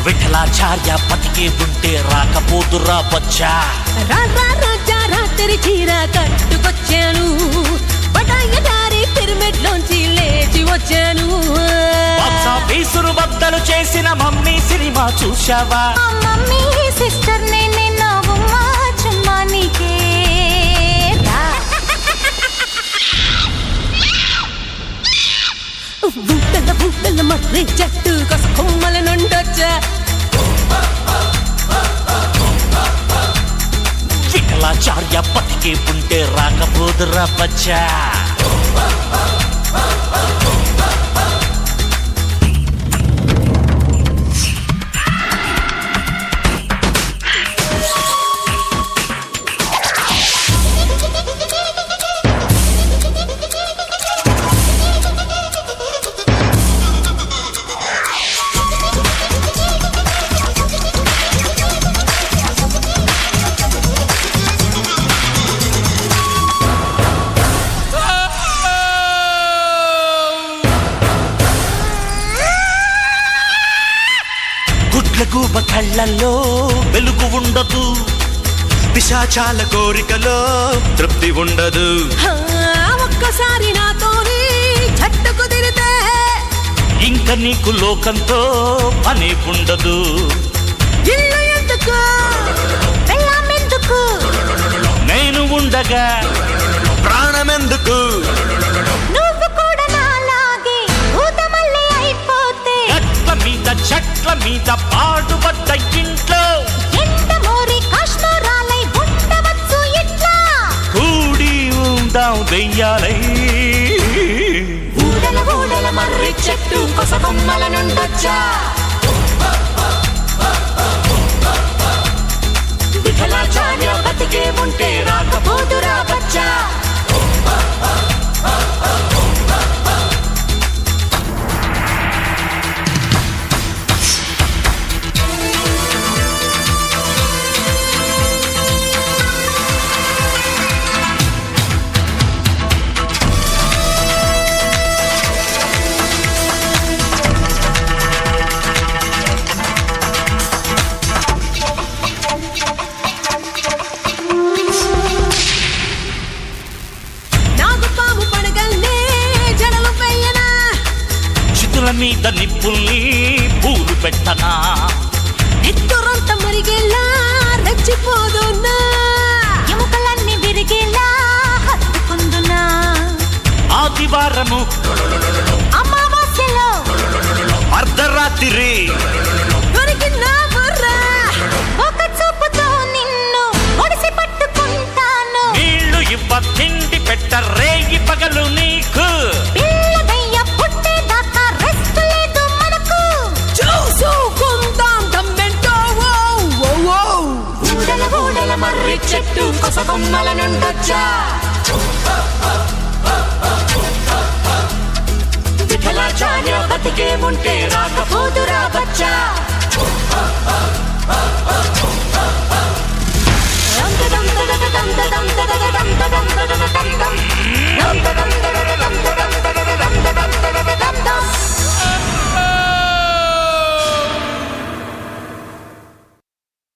విఠలాచార్య బతికే ఉంటే రాకపోదురా బచ్చా రా రా రాజా రాత్రి చీర కట్టుకొచ్చాను బటాయ దారి పిరమిడ్ లోంచి లేచి వచ్చాను బాక్సా పీసురు బద్దలు చేసిన మమ్మీ సినిమా చూశావా ఆ మమ్మీ సిస్టర్ నేనే నవ్వుమా చుమ్మా నీకే రా. బుట్టల బుట్టల మర్రి చెట్టు కొస కొమ్మల నుండొచ్చా విఠలాచార్య బతికే ఉంటే రాకపోదురా బచ్చా గుడ్ల గూబ కళ్ళల్లో వెలుగు ఉండదు పిశాచాల కోరికలో తృప్తి ఉండదు హా, ఒక్కసారి నాతోని జట్టు కుదిరితే ఇంక నీకు లోకంతో పని ఉండదు ఇల్లు ఎందుకు పెళ్ళామెందుకు నేను ఉండగా ప్రాణమెందుకు నువ్వు కూడా నాలాగే భూతమల్లి అయిపోతే గట్ల మీద చెట్ల మీద పాడుపడ్డ ఇంట్లో ఎండమోరి కాశ్మీరాలై ఉండవచ్చు ఇట్లా కూడి ఉందాం దెయ్యాలై ఊడల ఊడల మర్రి చెట్టు కొస కొమ్మల నుండొచ్చా విఠలాచార్య బతికే ఉంటే రాకపోదురా బచ్చా నాగుపాము పడగల్నే జడలు పెయ్యనా చితుల మీద నిప్పుల్ని పూలు పెట్టనా నిత్తురంత మరిగేలా రెచ్చిపోదున్నా ఎముకలన్నీ విరిగేలా హత్తుకుందునా ఆదివారము అమావాస్యలో అర్ధరాత్రి దొరికిన బుర్రా ఒక చూపుతో నిన్ను ఒడిసి పట్టుకుంటాను నీళ్లు ఇవ్వ తిండి పెట్ట రేగి పగలు నీకు పిల్ల దయ్య పుట్టేదాకా రెస్ట్ లేదు మనకు చూసుకుందాం దమ్మెంటో ఓ ఓ ఓ ఊడల ఊడల మర్రి చెట్టు కొస కొమ్మల నుండొచ్చా విఠలాచార్య బతికే ఉంటే రాకపోదురా బచ్చా